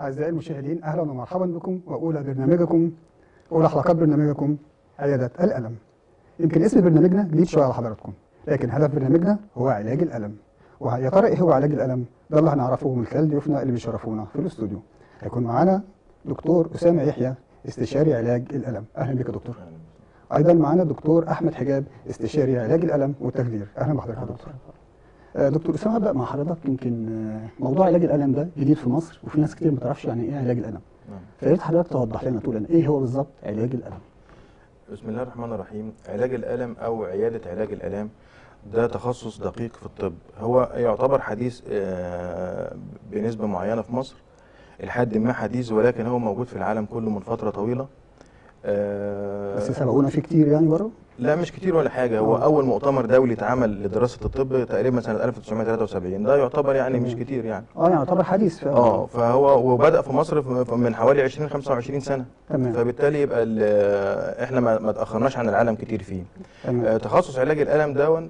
أعزائي المشاهدين أهلا ومرحبا بكم وأولى برنامجكم أولى حلقات برنامجكم عيادة الألم يمكن اسم برنامجنا جديد شوية على حضراتكم لكن هدف برنامجنا هو علاج الألم ويا ترى إيه هو علاج الألم؟ ده اللي هنعرفه من خلال ضيوفنا اللي بيشرفونا في الاستوديو هيكون معانا دكتور أسامة يحيى استشاري علاج الألم أهلا بك يا دكتور أيضا معانا الدكتور أحمد حجاب استشاري علاج الألم والتخدير أهلا بحضرتك يا دكتور آه، دكتور اسامه ابدا مع حضرتك يمكن آه، موضوع علاج الالم ده جديد في مصر وفي ناس كتير ما تعرفش يعني ايه علاج الالم نعم. فيا ريت حضرتك توضح لنا تقول لنا ايه هو بالظبط علاج الالم بسم الله الرحمن الرحيم علاج الألم أو عيادة علاج الآلام ده تخصص دقيق في الطب هو يعتبر حديث آه، بنسبة معينة في مصر لحد ما حديث ولكن هو موجود في العالم كله من فترة طويلة آه، بس سبقونا فيه كتير يعني بره لا مش كتير ولا حاجة هو آه. أول مؤتمر دولي اتعمل لدراسة الطب تقريبا سنة 1973 ده يعتبر يعني مش تمام. كتير يعني اه يعني يعتبر حديث فعلا اه فهو وبدأ في مصر في- من حوالي 20 25 سنة تمام فبالتالي يبقى ال- احنا ما ما تأخرناش عن العالم كتير فيه آه، تمام تخصص علاج الالم دون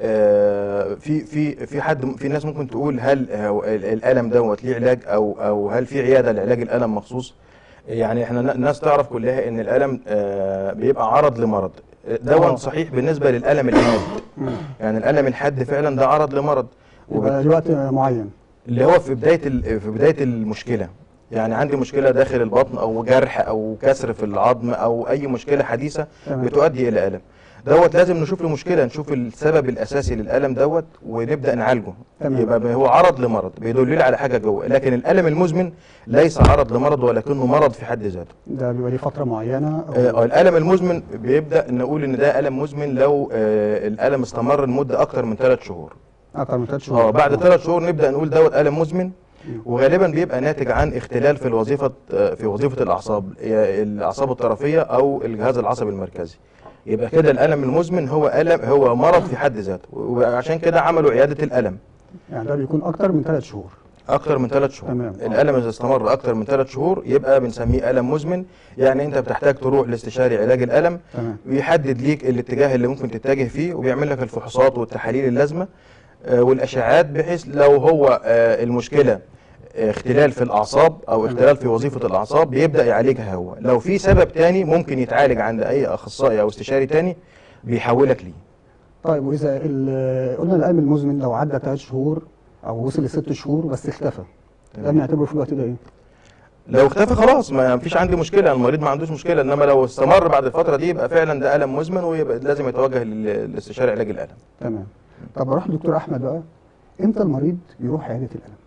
آه، في في في حد في ناس ممكن تقول هل هو ال- الالم دوت ليه علاج او او هل في عياده لعلاج الالم مخصوص يعني احنا ن- الناس تعرف كلها ان الالم آه، بيبقى عرض لمرض آه. دون صحيح بالنسبه للالم الحاد مم. يعني الالم الحاد فعلا ده عرض لمرض يبقى لوقت معين اللي هو في بدايه ال- في بدايه المشكله يعني عندي مشكله داخل البطن او جرح او كسر في العظم او اي مشكله حديثه تمام بتؤدي الى الم دوت لازم نشوف له مشكله نشوف السبب الاساسي للالم دوت ونبدا نعالجه تمام. يبقى هو عرض لمرض بيدل لي على حاجه جوه لكن الالم المزمن ليس عرض لمرض ولكنه مرض في حد ذاته ده بيبقى ليه فتره معينه أو آه الالم المزمن بيبدا نقول ان ده الم مزمن لو آه الالم استمر لمده اكتر من ثلاث شهور اكتر من ثلاث شهور اه بعد ثلاث شهور نبدا نقول دوت الم مزمن مم. وغالبا بيبقى ناتج عن اختلال في الوظيفه آه، في وظيفه الاعصاب يا الاعصاب الطرفيه او الجهاز العصبي المركزي يبقى كده الالم المزمن هو الم هو مرض في حد ذاته وعشان كده عملوا عياده الالم يعني ده بيكون اكتر من ثلاث شهور اكتر من ثلاث شهور تمام. الالم اذا استمر اكتر من ثلاث شهور يبقى بنسميه الم مزمن يعني انت بتحتاج تروح لاستشاري علاج الالم تمام ويحدد ليك الاتجاه اللي ممكن تتجه فيه وبيعمل لك الفحوصات والتحاليل اللازمه آه، والاشعاعات بحيث لو هو آه، المشكله آه، اختلال في الاعصاب او تمام. اختلال في وظيفه الاعصاب بيبدا يعالجها هو لو في سبب تاني ممكن يتعالج عند اي اخصائي او استشاري تاني بيحولك ليه طيب واذا ال- قلنا الالم المزمن لو عدى ثلاث شهور او وصل لست شهور بس اختفى ده تمام. بنعتبره في الوقت ده ايه؟ لو اختفى خلاص ما فيش عندي مشكله المريض ما عندوش مشكله انما لو استمر بعد الفتره دي يبقى فعلا ده الم مزمن ويبقى لازم يتوجه لل- لاستشاري علاج الالم تمام طب اروح لدكتور احمد بقى امتى المريض يروح عياده الالم؟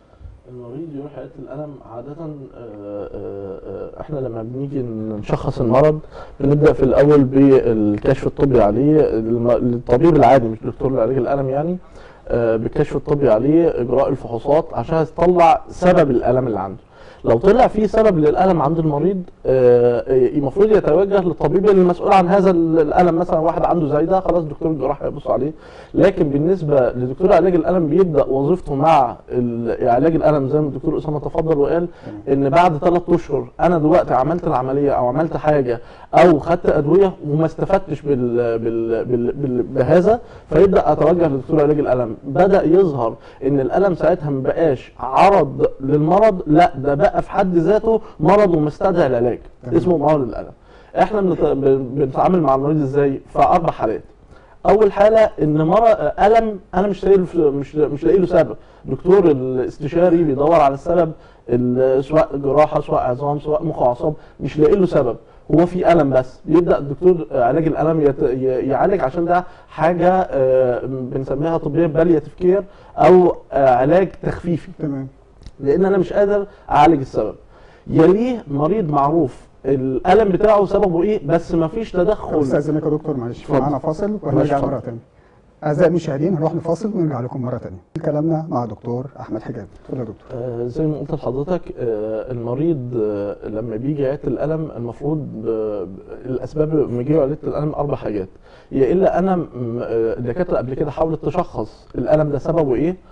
المريض يروح عيادة الألم عادة آه، آه، آه، احنا لما بنيجي نشخص المرض بنبدأ في الأول بالكشف الطبي عليه الم- الطبيب العادي مش دكتور علاج الألم يعني آه، بالكشف الطبي عليه إجراء الفحوصات عشان يطلع سبب الألم اللي عنده لو طلع في سبب للألم عند المريض آه، آه، المفروض يتوجه للطبيب المسؤول عن هذا الألم مثلا واحد عنده زايدة خلاص دكتور الجراحة هيبص عليه لكن بالنسبه لدكتور علاج الالم بيبدا وظيفته مع ال- علاج الالم زي ما الدكتور اسامه تفضل وقال ان بعد ثلاث اشهر انا دلوقتي عملت العمليه او عملت حاجه او خدت ادويه وما استفدتش بال بال بال بال بهذا فيبدا اتوجه لدكتور علاج الالم بدا يظهر ان الالم ساعتها ما بقاش عرض للمرض لا ده بقى في حد ذاته مرض ومستدعي العلاج تمام. اسمه مرض الالم احنا بنت- بن- بنتعامل مع المريض ازاي في اربع حالات اول حاله ان مرض الم انا مش لاقي له مش مش لاقي له سبب دكتور الاستشاري بيدور على السبب ال- سواء جراحه سواء عظام سواء مخ واعصاب مش لاقي له سبب هو في الم بس بيبدا الدكتور علاج الالم يت- ي- يعالج عشان ده حاجه آه، بنسميها طبيا بالياتيف كير او آه، علاج تخفيفي تمام لان انا مش قادر اعالج السبب يليه مريض معروف الالم بتاعه سببه ايه بس ما فيش تدخل استاذنك يا دكتور معلش في اتفضل. معانا فاصل ماشي، وهنرجع اتفضل. مره ثانيه اعزائي المشاهدين هنروح لفاصل ونرجع لكم مره ثانيه كلامنا مع دكتور احمد حجاب اتفضل يا دكتور آه، زي ما قلت لحضرتك آه، المريض آه، لما بيجي عياده الالم المفروض آه، الاسباب لما يجي عياده الالم اربع حاجات يا الا انا م- آه، الدكاتره قبل كده حاولت تشخص الالم ده سببه ايه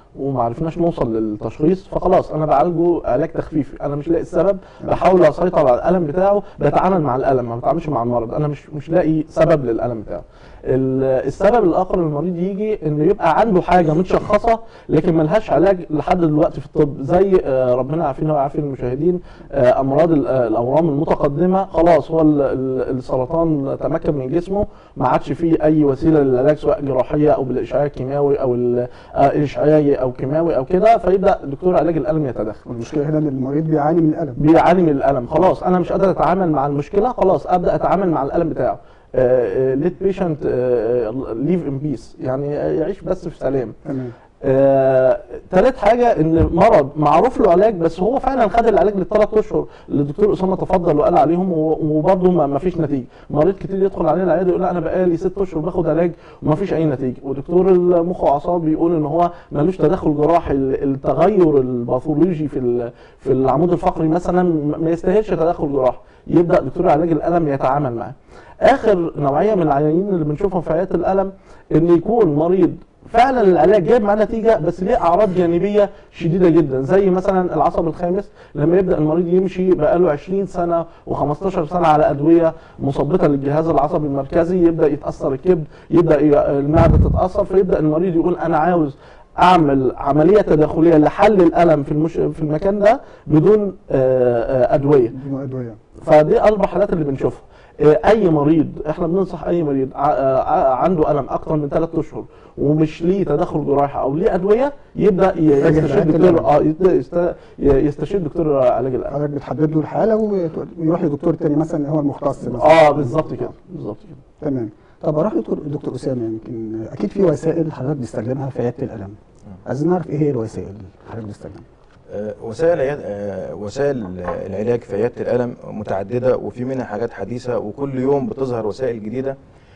وما عرفناش نوصل للتشخيص فخلاص انا بعالجه علاج تخفيفي انا مش لاقي السبب بحاول اسيطر على الالم بتاعه بتعامل مع الالم ما بتعاملش مع المرض انا مش مش لاقي سبب للالم بتاعه ال- السبب الاخر المريض يجي انه يبقى عنده حاجه متشخصه لكن ملهاش علاج لحد دلوقتي في الطب زي آه، ربنا يعافينا ويعافي المشاهدين آه، امراض ال- آه، الاورام المتقدمه خلاص هو ال- ال- السرطان تمكن من جسمه ما عادش فيه اي وسيله للعلاج سواء جراحيه او بالاشعاع الكيماوي او ال- آه، الاشعاعي او كيماوي او كده فيبدا دكتور علاج الالم يتدخل والمشكله هنا ان المريض بيعاني من الالم بيعاني من الالم خلاص انا مش قادر اتعامل مع المشكله خلاص ابدا اتعامل مع الالم بتاعه ليت بيشنت ليف ان بيس يعني يعيش بس في سلام تمام آه، تالت حاجة ان مرض معروف له علاج بس هو فعلا خد العلاج للثلاث اشهر اللي الدكتور اسامة تفضل وقال عليهم و- وبرضه ما ما فيش نتيجة مريض كتير يدخل عليه العيادة يقول لا انا بقالي ست اشهر باخد علاج وما فيش اي نتيجة ودكتور المخ واعصاب بيقول ان هو ملوش تدخل جراحي ال- التغير الباثولوجي في ال- في العمود الفقري مثلا ما ما يستاهلش تدخل جراحي يبدا دكتور علاج الالم يتعامل معاه اخر نوعيه من العيانين اللي بنشوفهم في عياده الالم ان يكون مريض فعلا العلاج جايب معاه نتيجه بس ليه اعراض جانبيه شديده جدا زي مثلا العصب الخامس لما يبدا المريض يمشي بقاله 20 سنه و15 سنه على ادويه مثبطه للجهاز العصبي المركزي يبدا يتاثر الكبد يبدا ي- المعده تتاثر فيبدا المريض يقول انا عاوز اعمل عمليه تداخليه لحل الالم في المش... في المكان ده بدون آه، آه، ادويه بدون ادويه فدي اربع حالات اللي بنشوفها آه، اي مريض احنا بننصح اي مريض ع- آه، عنده الم اكتر من ثلاث اشهر ومش ليه تدخل جراحي او ليه ادويه يبدا ي- يتجه يستشير لعلاج دكتور الألم. اه يت- يست- ي- يستشير دكتور علاج الالم حضرتك بتحدد له الحاله وت- ويروح لدكتور تاني مثلا هو المختص مثلا اه بالظبط كده بالظبط كده تمام طب اروح لدكتور دكتور اسامه يمكن اكيد في وسائل حضرتك بتستخدمها في عياده الالم عايزين نعرف ايه هي الوسائل اللي حضرتك بتستخدمها آه، وسائل عياد آه، وسائل العلاج في عياده الالم متعدده وفي منها حاجات حديثه وكل يوم بتظهر وسائل جديده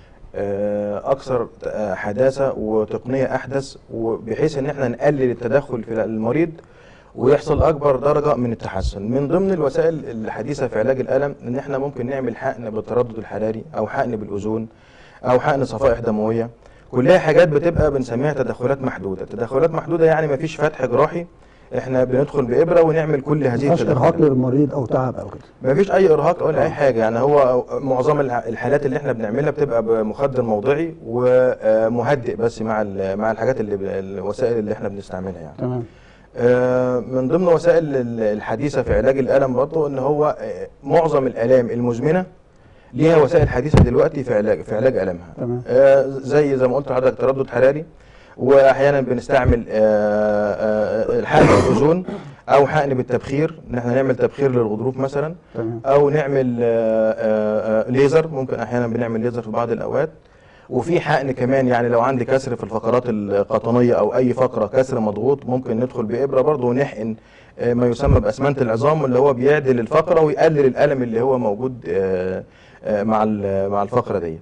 آه، اكثر آه، حداثه وتقنيه احدث وبحيث ان احنا نقلل التدخل في المريض ويحصل اكبر درجه من التحسن من ضمن الوسائل الحديثه في علاج الالم ان احنا ممكن نعمل حقن بالتردد الحراري او حقن بالاوزون او حقن صفائح دمويه كلها حاجات بتبقى بنسميها تدخلات محدوده تدخلات محدوده يعني ما فيش فتح جراحي احنا بندخل بابره ونعمل كل هذه مفيش ارهاق التدخلات للمريض او تعب او كده ما فيش اي ارهاق ولا اي حاجه يعني هو معظم الح- الحالات اللي احنا بنعملها بتبقى بمخدر موضعي ومهدئ بس مع ال- مع الحاجات اللي ب- الوسائل اللي احنا بنستعملها يعني تمام آه، من ضمن وسائل ال- الحديثه في علاج الالم برضه ان هو آه، معظم الالام المزمنه ليها وسائل حديثه دلوقتي في علاج في علاج المها تمام آه، زي زي ما قلت لحضرتك تردد حراري واحيانا بنستعمل آه، آه، الحقن بالاوزون او حقن بالتبخير ان احنا نعمل تبخير للغضروف مثلا تمام او نعمل آه، آه، آه، ليزر ممكن احيانا بنعمل ليزر في بعض الاوقات وفي حقن كمان يعني لو عندي كسر في الفقرات القطنيه او اي فقره كسر مضغوط ممكن ندخل بابره برضه ونحقن آه، ما يسمى باسمنت العظام اللي هو بيعدل الفقره ويقلل الالم اللي هو موجود آه، آه، مع ال- مع الفقره دي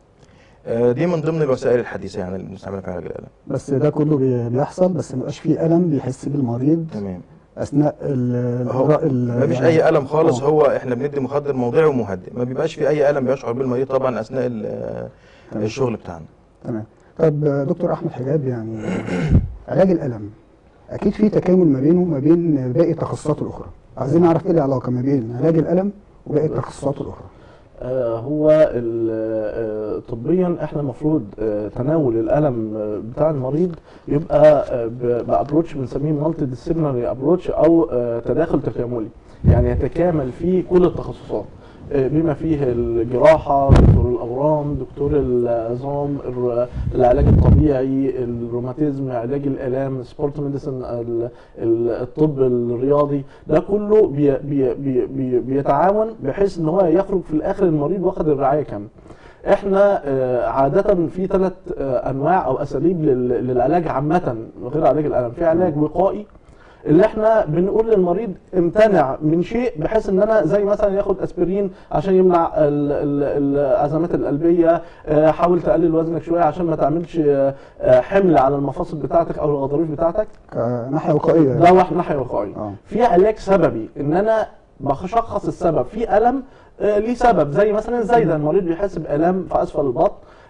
آه، دي من ضمن الوسائل الحديثه يعني اللي بنستعملها في علاج الالم بس ده كله بي- بيحصل بس ما بيبقاش فيه الم بيحس بالمريض تمام اثناء ال هو الإجراء ال- ما فيش يعني- اي الم خالص آه. هو احنا بندي مخدر موضعي ومهدئ ما بيبقاش في اي الم بيشعر بالمريض طبعا اثناء ال- تمام. الشغل بتاعنا تمام طب آه، دكتور احمد حجاب يعني علاج الالم اكيد في تكامل ما بينه وما بين باقي التخصصات الاخرى عايزين نعرف ايه العلاقه ما بين علاج الالم وباقي التخصصات الاخرى آه، هو ال- آه، طبيا احنا المفروض آه، تناول الالم آه، بتاع المريض يبقى آه، ب- بابروتش بنسميه مالتي ديسيبلينري ابروتش او آه، تداخل تكاملي يعني يتكامل فيه كل التخصصات آه، بما فيه الجراحه دكتور الاورام دكتور العظام الر- العلاج الطبيعي الروماتيزم علاج الالام سبورت ميديسن ال- ال- الطب الرياضي ده كله بي بي بي بي بيتعاون بحيث ان هو يخرج في الاخر المريض واخد الرعايه كامله احنا آه، عادة في ثلاث انواع او اساليب لل- للعلاج عامة غير علاج الالم في علاج وقائي اللي احنا بنقول للمريض امتنع من شيء بحيث ان انا زي مثلا ياخد اسبرين عشان يمنع ال- ال- الازمات القلبيه آه، حاول تقلل وزنك شويه عشان ما تعملش آه، آه، حمل على المفاصل بتاعتك او الغضاريف بتاعتك كناحيه وقائيه ده واحد ناحيه وقائيه اه في علاج سببي ان انا بشخص السبب في الم آه، ليه سبب زي مثلا زي ده المريض بيحس بالام في اسفل البطن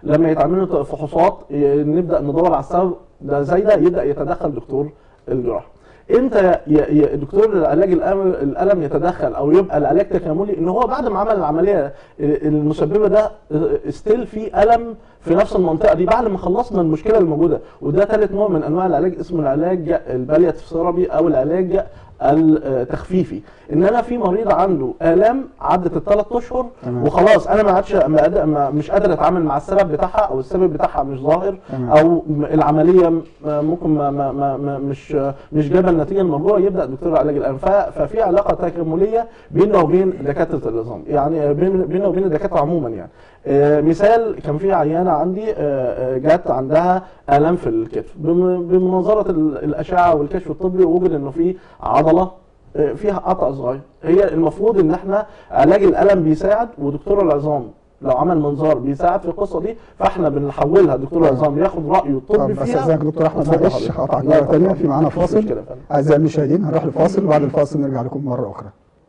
لما يتعمل له فحوصات ي- نبدا ندور على السبب ده زي ده يبدا يتدخل دكتور الجراحه امتى ي- ي- دكتور العلاج الالم الالم يتدخل او يبقى العلاج تكاملي ان هو بعد ما عمل العمليه المسببه ده ستيل في الم في نفس المنطقه دي بعد ما خلصنا المشكله الموجوده وده ثالث نوع من انواع العلاج اسمه العلاج البالياتيف ثيرابي او العلاج التخفيفي ان انا في مريض عنده الام عدت الثلاث اشهر تمام. وخلاص انا ما عادش ما قادر- ما- مش قادر اتعامل مع السبب بتاعها او السبب بتاعها مش ظاهر تمام. او م- العمليه م- ممكن ما ما ما ما مش مش جايبه النتيجه المرجوه يبدا دكتور العلاج الالم ف- ففي علاقه تكامليه بيننا وبين دكاتره النظام يعني بين- بيننا وبين الدكاتره عموما يعني آه، مثال كان في عيانه عندي آه، آه، جت عندها الام في الكتف بم- بمناظره ال- الاشعه والكشف الطبي وجد انه في عضله آه، فيها قطع صغير هي المفروض ان احنا علاج الالم بيساعد ودكتور العظام لو عمل منظار بيساعد في القصه دي فاحنا بنحولها دكتور العظام ياخد رايه طب الطبي بس فيها ازيك يا دكتور احمد اتفضل معلش حضرتك. هقطعك لا مره طبعا. ثانيه في معانا مفيش فاصل مشكلة يا فندم. اعزائي المشاهدين هنروح لفاصل وبعد الفاصل نرجع لكم مره اخرى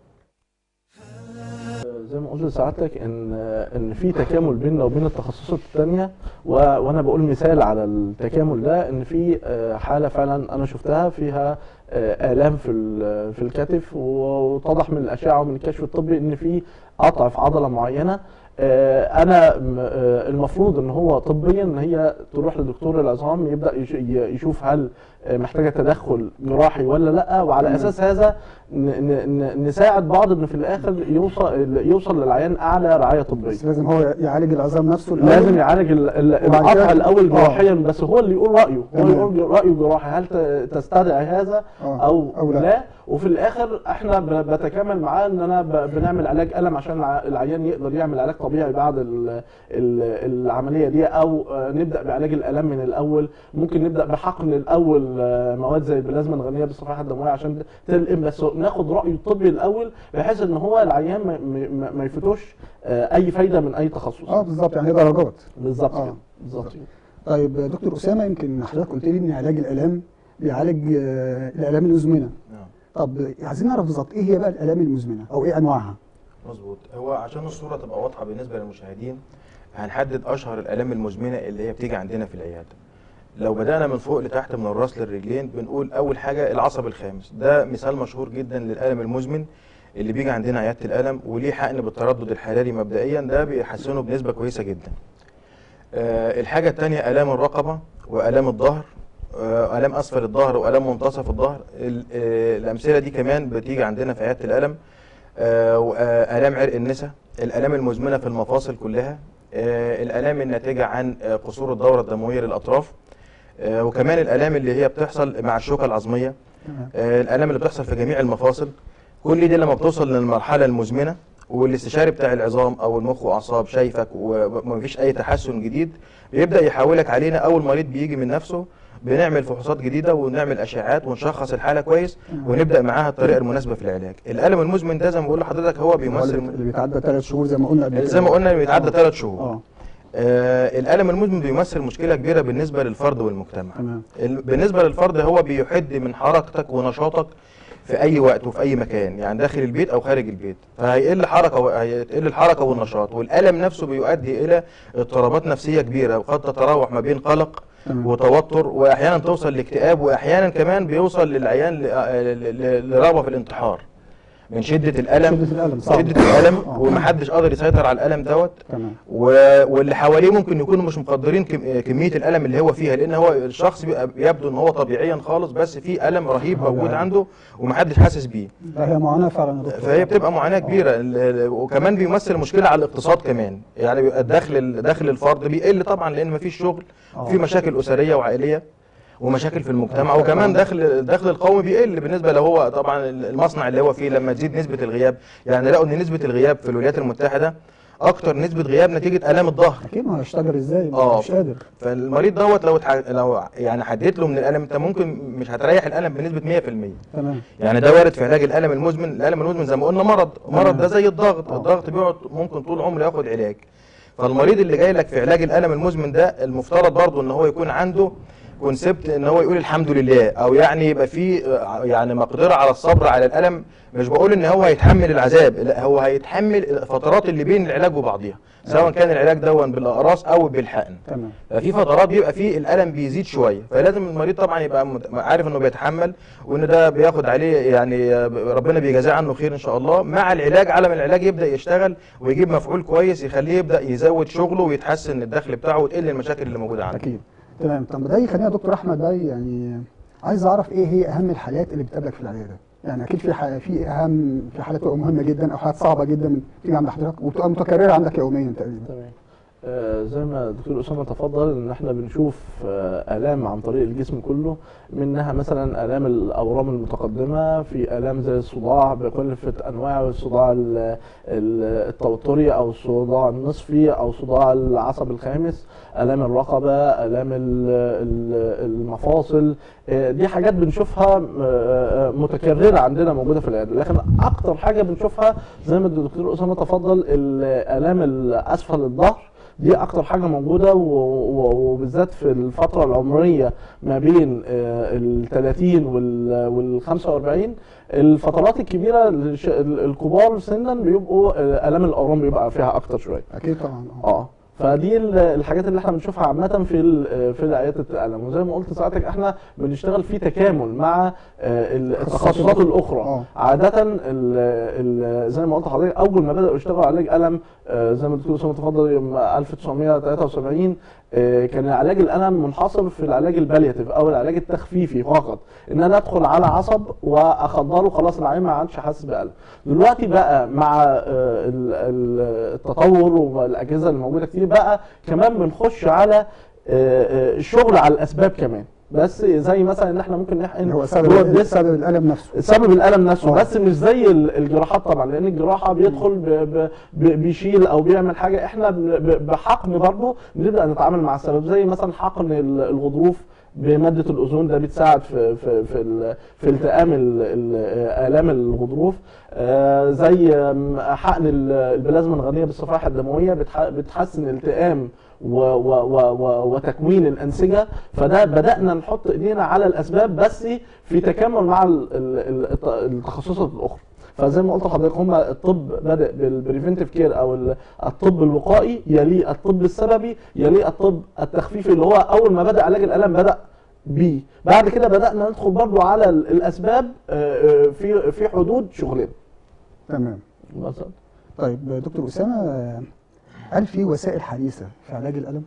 زي ما قلت لسعادتك ان ان في تكامل بيننا وبين التخصصات الثانيه وانا بقول مثال على التكامل ده ان في آه، حاله فعلا انا شفتها فيها آه، الام في ال- في الكتف واتضح من الاشعه ومن الكشف الطبي ان في قطع في عضله معينه آه، انا م- آه، المفروض ان هو طبيا ان هي تروح لدكتور العظام يبدا يش- ي- يشوف هل آه، محتاجه تدخل جراحي ولا لا وعلى تمام. اساس هذا ن- ن- ن- نساعد بعض ان في الاخر يوصل يوصل للعيان اعلى رعايه طبيه بس لازم هو يعالج العظام نفسه الأول. لازم يعالج ال- ال- وبعد كده- القطع الاول آه. جراحيا بس هو اللي يقول رايه هو تمام. يقول رايه جراحي هل ت- تستدعي هذا آه. او, أو لا. لا. وفي الاخر احنا ب- بتكامل معاه ان انا ب- بنعمل علاج الم عشان الع- العيان يقدر يعمل علاج طبيعي بعد ال ال العمليه دي او آه، نبدا بعلاج الالم من الاول ممكن نبدا بحقن الاول آه، مواد زي البلازما الغنيه بالصفائح الدمويه عشان تلقم بس ناخد رايه الطبي الاول بحيث ان هو العيان ما, ما, ما يفوتوش آه، اي فايده من اي تخصص اه بالظبط يعني درجات بالظبط آه. كده بالظبط كده طيب دكتور اسامه يمكن حضرتك قلت لي ان علاج الالام بيعالج آه، الالام المزمنه نعم طب عايزين نعرف بالظبط ايه هي بقى الالام المزمنه او ايه انواعها مظبوط هو عشان الصوره تبقى واضحه بالنسبه للمشاهدين هنحدد اشهر الالام المزمنه اللي هي بتيجي عندنا في العياده لو بدانا من فوق لتحت من الراس للرجلين بنقول اول حاجه العصب الخامس ده مثال مشهور جدا للالم المزمن اللي بيجي عندنا عياده الالم وليه حقن بالتردد الحراري مبدئيا ده بيحسنه بنسبه كويسه جدا آه الحاجه الثانيه الام الرقبه والام الظهر آه الام اسفل الظهر والام منتصف الظهر ال- آه الامثله دي كمان بتيجي عندنا في عياده الالم آه، والام عرق النساء الالام المزمنه في المفاصل كلها آه، الالام الناتجه عن آه، قصور الدوره الدمويه للاطراف آه، وكمان الالام اللي هي بتحصل مع الشوكه العظميه تمام. آه، الالام اللي بتحصل في جميع المفاصل كل دي لما بتوصل للمرحله المزمنه والاستشاري بتاع العظام او المخ واعصاب شايفك ومفيش اي تحسن جديد بيبدا يحولك علينا اول مريض بيجي من نفسه بنعمل فحوصات جديده ونعمل اشعاعات ونشخص الحاله كويس تمام. ونبدا معاها الطريقه المناسبه في العلاج الالم المزمن ده زي ما بقول لحضرتك هو هو بيمثل اللي بيتعدى ثلاث شهور زي ما قلنا قبل زي ما كده. قلنا بيتعدى آه. ثلاث شهور اه آه الالم المزمن بيمثل مشكله كبيره بالنسبه للفرد والمجتمع تمام ال- بالنسبه للفرد هو بيحد من حركتك ونشاطك في اي وقت وفي اي مكان يعني داخل البيت او خارج البيت فهيقل حركه و- هيقل الحركه والنشاط والالم نفسه بيؤدي الى اضطرابات نفسيه كبيره وقد تتراوح ما بين قلق تمام. وتوتر واحيانا توصل لاكتئاب واحيانا كمان بيوصل للعيان ل- ل- ل- لرغبه في الانتحار من شده الالم شدة الألم صعب شده الالم آه. ومحدش قادر يسيطر على الالم دوت تمام و- واللي حواليه ممكن يكونوا مش مقدرين كم- كميه الالم اللي هو فيها لان هو الشخص بيبقى يبدو ان هو طبيعيا خالص بس في الم رهيب آه، موجود يعني. عنده ومحدش حاسس بيه لا هي معاناه فعلا يا دكتور فهي بتبقى معاناه كبيره ال- ال- وكمان بيمثل مشكله على الاقتصاد كمان يعني بيبقى الدخل دخل الفرد بيقل طبعا لان مفيش شغل آه. وفي مشاكل اسريه وعائليه ومشاكل في المجتمع وكمان دخل الدخل القومي بيقل بالنسبه لو هو طبعا المصنع اللي هو فيه لما تزيد نسبه الغياب يعني لقوا ان نسبه الغياب في الولايات المتحده اكتر نسبه غياب نتيجه الام الظهر اكيد ما هيشتغل ازاي ما آه. مش قادر فالمريض دوت لو اتح... لو يعني حددت له من الالم انت ممكن مش هتريح الالم بنسبه 100% تمام يعني ده وارد في علاج الالم المزمن الالم المزمن زي ما قلنا مرض مرض ده زي الضغط آه. الضغط بيقعد ممكن طول عمره ياخد علاج فالمريض اللي جاي لك في علاج الالم المزمن ده المفترض برضه ان هو يكون عنده كونسبت ان هو يقول الحمد لله او يعني يبقى في آه، يعني مقدره على الصبر على الالم مش بقول ان هو هيتحمل العذاب لا هو هيتحمل الفترات اللي بين العلاج وبعضيها سواء كان العلاج دون بالاقراص او بالحقن تمام ففي فترات بيبقى فيه الالم بيزيد شويه فلازم المريض طبعا يبقى مت- عارف انه بيتحمل وان ده بياخد عليه يعني ربنا بيجازيه عنه خير ان شاء الله مع العلاج على ما العلاج يبدا يشتغل ويجيب مفعول كويس يخليه يبدا يزود شغله ويتحسن الدخل بتاعه وتقل المشاكل اللي موجوده عنده اكيد تمام طب ده يخلينا يا دكتور احمد بقى يعني عايز اعرف ايه هي اهم الحالات اللي بتقابلك في العياده يعني اكيد في ح- في اهم في حالات بتبقى مهمه جدا او حالات صعبه جدا تيجي عند حضرتك وبتبقى متكرره عندك يوميا تقريبا تمام آه، زي ما الدكتور اسامه تفضل ان احنا بنشوف آه، الام عن طريق الجسم كله منها مثلا الام الاورام المتقدمه في الام زي الصداع بكافه انواعه الصداع ال- ال- التوتري او الصداع النصفي او صداع العصب الخامس الام الرقبه الام ال- ال- المفاصل آه، دي حاجات بنشوفها آه، آه، متكرره عندنا موجوده في العياده لكن اكتر حاجه بنشوفها زي ما الدكتور اسامه تفضل الالام الاسفل الظهر دي اكتر حاجه موجوده و- و- وبالذات في الفتره العمريه ما بين ال 30 وال وال 45 الفترات الكبيره الش- الكبار سنا بيبقوا آه، الام الاورام بيبقى فيها اكتر شويه اكيد طبعا اه اه فدي ال- الحاجات اللي احنا بنشوفها عامه في ال- في عياده الالم وزي ما قلت ساعتك احنا بنشتغل في تكامل مع آه، ال- التخصصات الاخرى اه. عاده ال ال زي ما قلت لحضرتك اول ما بداوا يشتغلوا علاج الم آه، زي ما الدكتور اسامه تفضل يوم 1973 آه، كان علاج الالم منحصر في العلاج البالياتيف او العلاج التخفيفي فقط ان انا ادخل على عصب واخدره خلاص العين ما عادش حاسس بالم دلوقتي بقى مع آه، ال- ال- التطور والاجهزه الموجوده كتير بقى كمان بنخش على آه، آه، الشغل على الاسباب كمان بس زي مثلا ان احنا ممكن نحقن اللي هو جوه سبب الديسك سبب الالم نفسه سبب الالم نفسه آه. بس مش زي ال- الجراحات طبعا لان الجراحه بيدخل ب ب ب بيشيل او بيعمل حاجه احنا ب- ب- بحقن برضه بنبدا نتعامل مع السبب زي مثلا حقن ال- الغضروف بماده الاوزون ده بتساعد في في في, ال- في التئام ال- ال- الام الغضروف آه، زي آم، حقن ال- البلازما الغنيه بالصفائح الدمويه بتح- بتحسن التئام و و و و وتكوين الانسجه فده بدانا نحط ايدينا على الاسباب بس في تكامل مع ال- ال- الت- التخصصات الاخرى فزي ما قلت لحضرتك هم الطب بدا بالبريفنتيف كير او ال- الطب الوقائي يليه الطب السببي يليه الطب التخفيفي اللي هو اول ما بدا علاج الالم بدا بيه بعد كده بدانا ندخل برضو على ال- الاسباب آه، آه، في في حدود شغلنا تمام مثلا طيب دكتور اسامه آه، هل في وسائل حديثه في علاج الالم؟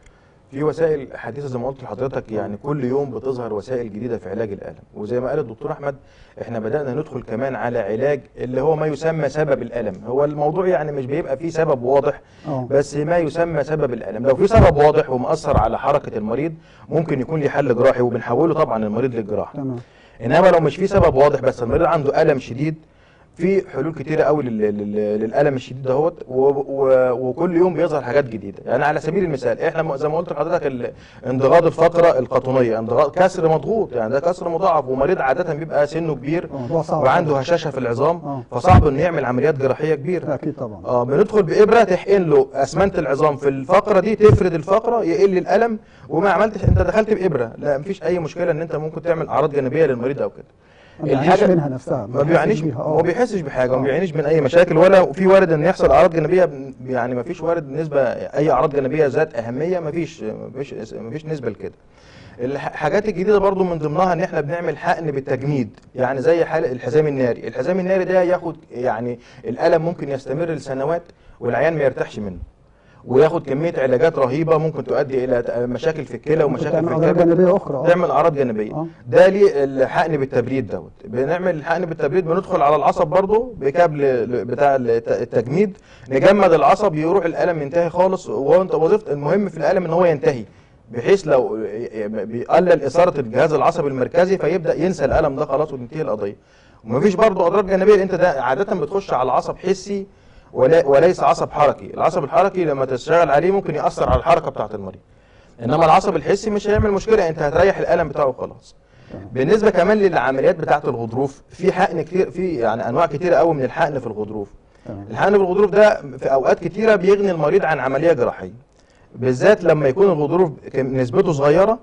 في وسائل حديثه زي ما قلت لحضرتك يعني كل يوم بتظهر وسائل جديده في علاج الالم وزي ما قال الدكتور احمد احنا بدانا ندخل كمان على علاج اللي هو ما يسمى سبب الالم هو الموضوع يعني مش بيبقى فيه سبب واضح اه بس ما يسمى سبب الالم لو في سبب واضح ومأثر على حركه المريض ممكن يكون ليه حل جراحي وبنحوله طبعا المريض للجراحه تمام انما لو مش في سبب واضح بس المريض عنده الم شديد في حلول كتيره قوي لل- لل- للالم الشديد دهوت و- و- وكل يوم بيظهر حاجات جديده يعني على سبيل المثال احنا م- زي ما قلت لحضرتك ال- انضغاط الفقره القطنيه انضغاط كسر مضغوط يعني ده كسر مضاعف ومريض عاده بيبقى سنه كبير اه موضوع صعب وعنده هشاشه في العظام اه فصعب انه يعمل عمليات جراحيه كبيره اكيد طبعا اه بندخل بابره تحقن له اسمنت العظام في الفقره دي تفرد الفقره يقل الالم وما عملتش انت دخلت بابره لا مفيش اي مشكله ان انت ممكن تعمل اعراض جانبيه للمريض او كده ما بيعانيش الحاجة- منها نفسها ما بيعانيش بيها ما اه بيحسش بحاجه آه. ما بيعانيش من اي مشاكل ولا في وارد ان يحصل اعراض جانبيه يعني ما فيش وارد نسبه اي اعراض جانبيه ذات اهميه ما فيش ما فيش ما فيش نسبه لكده الحاجات الجديده برضو من ضمنها ان احنا بنعمل حقن بالتجميد يعني زي حالة الحزام الناري الحزام الناري ده ياخد يعني الالم ممكن يستمر لسنوات والعيان ما يرتاحش منه وياخد كميه علاجات رهيبه ممكن تؤدي الى مشاكل في الكلى ممكن ومشاكل تعمل في اضرار الكبد جانبيه اخرى اه تعمل اعراض جانبيه اه ده ليه الحقن بالتبريد دوت بنعمل الحقن بالتبريد بندخل على العصب برضو بكابل ل- بتاع الت- التجميد نجمد العصب يروح الالم ينتهي خالص وهو انت وظيفه المهم في الالم ان هو ينتهي بحيث لو بيقلل اثاره الجهاز العصبي المركزي فيبدا ينسى الالم ده خلاص وتنتهي القضيه ومفيش برضو اضرار جانبيه انت ده عاده بتخش على عصب حسي ولا وليس عصب حركي العصب الحركي لما تشتغل عليه ممكن ياثر على الحركه بتاعه المريض انما العصب الحسي مش هيعمل مشكله انت هتريح الالم بتاعه وخلاص بالنسبه كمان للعمليات بتاعه الغضروف في حقن كتير في يعني انواع كتيره قوي من الحقن في الغضروف تمام الحقن في الغضروف ده في اوقات كتيره بيغني المريض عن عمليه جراحيه بالذات لما يكون الغضروف كان نسبته صغيره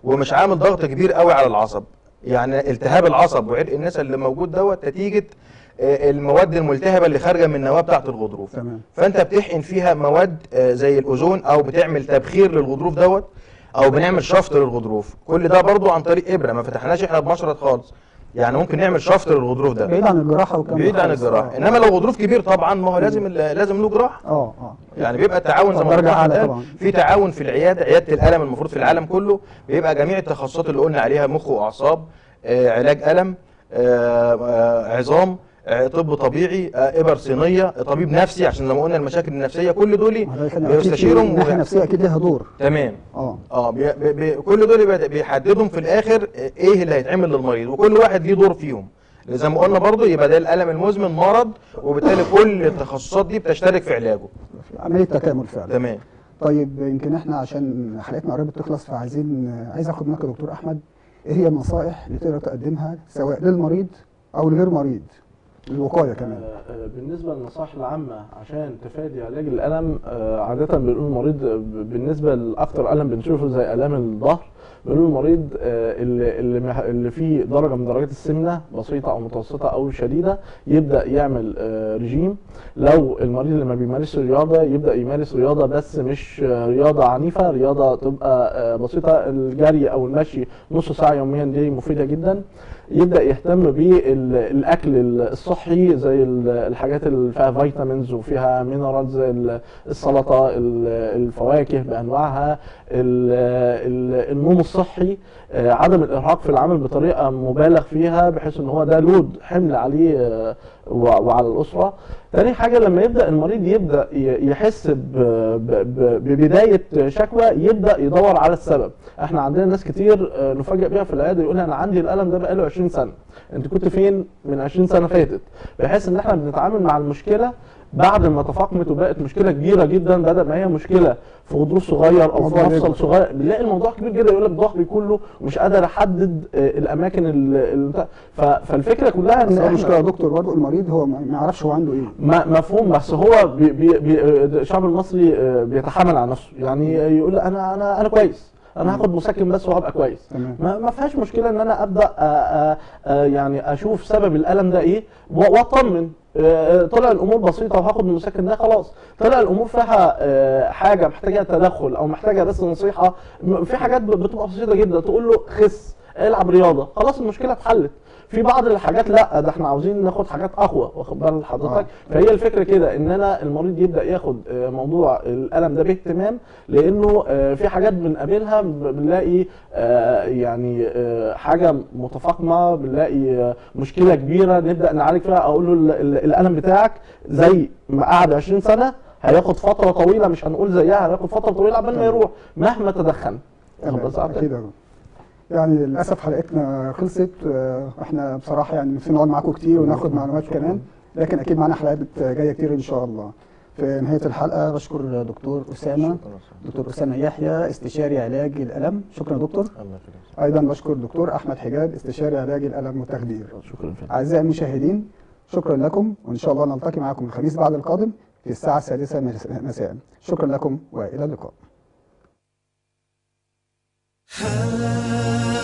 ومش عامل ضغط كبير قوي على العصب يعني التهاب العصب وعرق النسا اللي موجود دوت نتيجه آه، المواد الملتهبه اللي خارجه من النواه بتاعه الغضروف تمام فانت بتحقن فيها مواد آه، زي الاوزون او بتعمل تبخير للغضروف دوت او بنعمل شفط للغضروف كل ده برضو عن طريق ابره ما فتحناش احنا بمشرط خالص يعني ممكن نعمل شفط للغضروف ده بعيد عن الجراحه والكلام ده بعيد عن خالص. الجراحه آه. انما لو غضروف كبير طبعا ما هو لازم لازم له جراحه اه اه يعني بيبقى التعاون زي ما درجة قلت أعلى لحضرتك، طبعا. في تعاون في العياده عياده الالم المفروض في العالم كله بيبقى جميع التخصصات اللي قلنا عليها مخ واعصاب آه، علاج الم آه، آه، عظام آه، طب طبيعي آه، ابر صينيه طبيب نفسي عشان زي ما قلنا المشاكل النفسيه كل دول ما ده كان أكيد في بيستشيرهم الناحيه و- النفسيه اكيد ليها دور تمام اه اه بي بي بي كل دول بي- بيحددهم في الاخر ايه اللي هيتعمل للمريض وكل واحد ليه دور فيهم زي ما قلنا برضو يبقى ده الالم المزمن مرض وبالتالي كل التخصصات دي بتشترك في علاجه عمليه تكامل فعلا تمام طيب يمكن احنا عشان حلقتنا قربت تخلص فعايزين عايز اخد منك يا دكتور احمد ايه هي النصائح اللي تقدر تقدمها سواء للمريض او لغير مريض الوقايه كمان آه، آه، بالنسبه للنصائح العامه عشان تفادي علاج الالم آه، عاده بنقول المريض آه، ب- بالنسبه لاكثر الم بنشوفه زي الام الظهر بنقول المريض آه، اللي اللي مح- اللي فيه درجه من درجات السمنه بسيطه او متوسطه او شديده يبدا يعمل آه، رجيم لو المريض اللي ما بيمارسش رياضه يبدا يمارس رياضه بس مش آه، رياضه عنيفه رياضه تبقى آه، بسيطه الجري او المشي نص ساعه يوميا دي مفيده جدا يبدا يهتم بالاكل الصحي زي ال- الحاجات اللي فيها فيتامينز وفيها مينرالز زي ال- السلطه ال- الفواكه بانواعها ال- ال- النوم الصحي آه، عدم الارهاق في العمل بطريقه مبالغ فيها بحيث ان هو ده لود حمل عليه آه، و- وعلى الاسره تاني حاجه لما يبدا المريض يبدا ي- يحس ب- ب- ب- ببدايه شكوى يبدا يدور على السبب احنا عندنا ناس كتير آه، نفاجئ بيها في العياده يقول انا عندي الالم ده بقاله 20 سنه انت كنت فين من 20 سنه فاتت بحيث ان احنا بنتعامل مع المشكله بعد ما تفاقمت وبقت مشكله كبيره جدا بدل ما هي مشكله في غضروف صغير او في موضوع مفصل يكبر. صغير بنلاقي الموضوع كبير جدا يقول لك ظهري كله ومش قادر احدد آه، الاماكن ال- ال- ف- فالفكره كلها ان بس هو احنا المشكله يا دكتور برضه المريض هو ما ما يعرفش هو عنده ايه ما مفهوم بس هو بي بي بي الشعب المصري آه، بيتحامل على نفسه يعني يقول انا انا انا كويس انا هاخد مسكن بس وهبقى كويس تمام ما ما فيهاش مشكله ان انا ابدا آه، آه، آه، يعني اشوف سبب الالم ده ايه و- واطمن آه، طلع الامور بسيطه وهاخد المسكن ده خلاص طلع الامور فيها آه، حاجه محتاجه تدخل او محتاجه بس نصيحه م- في حاجات ب- بتبقى بسيطه جدا تقول له خس العب رياضه خلاص المشكله اتحلت في بعض الحاجات لا ده احنا عاوزين ناخد حاجات اقوى واخد بال حضرتك فهي الفكره كده ان انا المريض يبدا ياخد آه، موضوع الالم ده باهتمام لانه آه، في حاجات بنقابلها ب- بنلاقي آه، يعني آه، حاجه متفاقمه بنلاقي آه، مشكله كبيره نبدا نعالج فيها اقول له ال- ال- الالم بتاعك زي ما قعد 20 سنه هياخد فتره طويله مش هنقول زيها هياخد فتره طويله قبل ما يروح مهما تدخل واخد بال تمام سعادتك؟ اكيد يا دكتور. يعني للاسف حلقتنا خلصت آه، احنا بصراحه يعني نفسنا نقعد معاكم كتير وناخد معلومات كمان لكن اكيد معانا حلقات جايه كتير ان شاء الله في نهايه الحلقه بشكر دكتور اسامه شكرا دكتور اسامه يحيى استشاري علاج الالم شكرا دكتور الله يخليك ايضا بشكر دكتور احمد حجاب استشاري علاج الالم والتخدير شكرا فندم. اعزائي المشاهدين شكرا لكم وان شاء الله نلتقي معكم الخميس بعد القادم في الساعه السادسه مساء شكرا لكم والى اللقاء